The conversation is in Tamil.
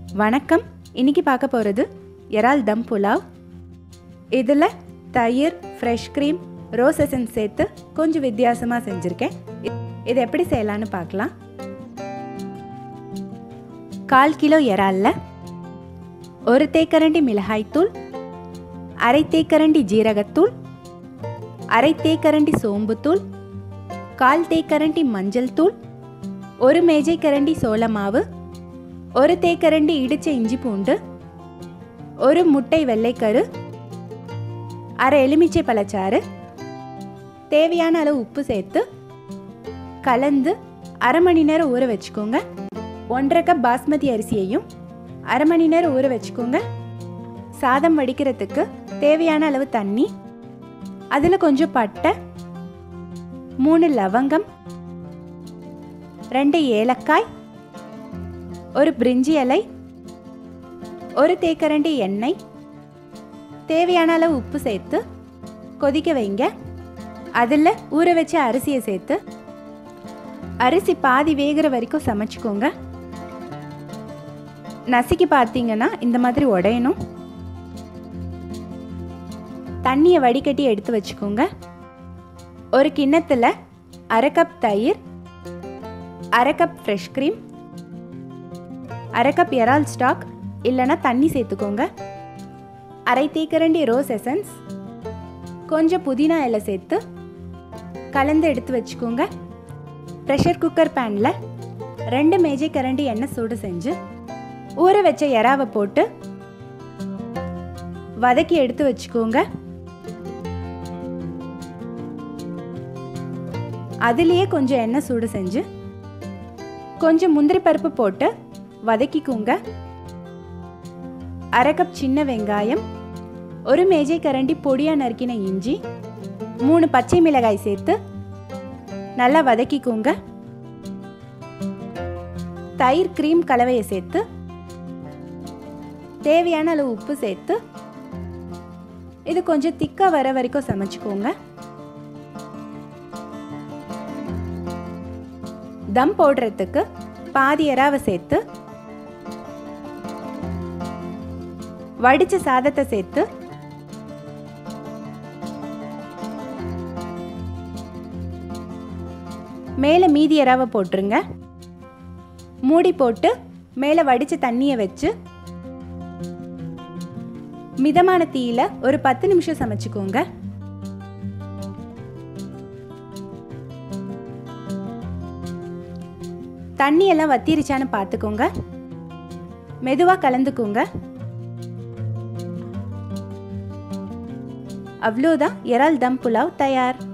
வணக்கம் இன்னைக்கு பார்க்க போகிறது இறால் தம் புலாவ் இதில் தயிர் ஃப்ரெஷ் க்ரீம் ரோஸ் எசன்ஸ் சேர்த்து கொஞ்சம் வித்தியாசமாக செஞ்சுருக்கேன் இ- இது எப்படி செய்யலான்னு பார்க்கலாம் கால் கிலோ இறாலில் ஒரு தேக்கரண்டி மிளகாய்த்தூள் அரை தேக்கரண்டி ஜீரகத்தூள் அரை தேக்கரண்டி சோம்புத்தூள் கால் தேக்கரண்டி மஞ்சள் தூள் ஒரு மேஜை கரண்டி சோள மாவு ஒரு தேக்கரண்டி இடிச்ச இஞ்சி பூண்டு ஒரு முட்டை வெள்ளைக்கரு அரை எலுமிச்சை பழச்சாறு தேவையான அளவு உப்பு சேர்த்து கலந்து அரை மணி நேரம் ஊற வச்சுக்கோங்க ஒன்றரை கப் பாஸ்மதி அரிசியையும் அரை மணி நேரம் ஊற வச்சுக்கோங்க சாதம் வடிக்கிறதுக்கு தேவையான அளவு தண்ணி அதில் கொஞ்சம் பட்டை மூணு லவங்கம் ரெண்டு ஏலக்காய் ஒரு பிரிஞ்சி இலை ஒரு தேக்கரண்டி எண்ணெய் தேவையான அளவு உப்பு சேர்த்து கொதிக்க வைங்க அதில் ஊற வச்ச அரிசியை சேர்த்து அரிசி பாதி வேகிற வரைக்கும் சமைச்சுக்கோங்க நசுக்கி பார்த்தீங்கன்னா இந்த மாதிரி உடையணும் தண்ணியை வடிகட்டி எடுத்து வச்சுக்கோங்க ஒரு கிண்ணத்தில் அரை கப் தயிர் அரை கப் ஃப்ரெஷ் க்ரீம் அரை கப் எறால் ஸ்டாக் இல்லைன்னா தண்ணி சேர்த்துக்கோங்க அரை தேக்கரண்டி ரோஸ் எசன்ஸ் கொஞ்சம் புதினா இலை சேர்த்து கலந்து எடுத்து வச்சுக்கோங்க ப்ரெஷர் குக்கர் பேனில் ரெண்டு மேஜை கரண்டி எண்ணெய் சூடு செஞ்சு ஊற வச்ச எறாவை போட்டு வதக்கி எடுத்து வச்சுக்கோங்க அதுலேயே கொஞ்சம் எண்ணெய் சூடு செஞ்சு கொஞ்சம் முந்திரி பருப்பு போட்டு வதக்கிக்கோங்க அரை கப் சின்ன வெங்காயம் ஒரு மேஜை கரண்டி பொடியாக நறுக்கின இஞ்சி மூணு பச்சை மிளகாய் சேர்த்து நல்லா வதக்கிக்கோங்க தயிர் க்ரீம் கலவையை சேர்த்து தேவையான அளவு உப்பு சேர்த்து இது கொஞ்சம் திக்காக வர வரைக்கும் சமைச்சுக்கோங்க தம் போடுறதுக்கு பாதி எறாவை சேர்த்து வடிச்ச சாதத்தை சேர்த்து மேலே மீதி எறாவை போட்டுருங்க மூடி போட்டு மேலே வடிச்ச தண்ணியை வச்சு மிதமான தீயில ஒரு பத்து நிமிஷம் சமைச்சுக்கோங்க தண்ணி எல்லாம் வத்திருச்சான்னு பார்த்துக்கோங்க மெதுவாக கலந்துக்கோங்க அவ்வளோதான் இறால் தம் புலாவ் தயார்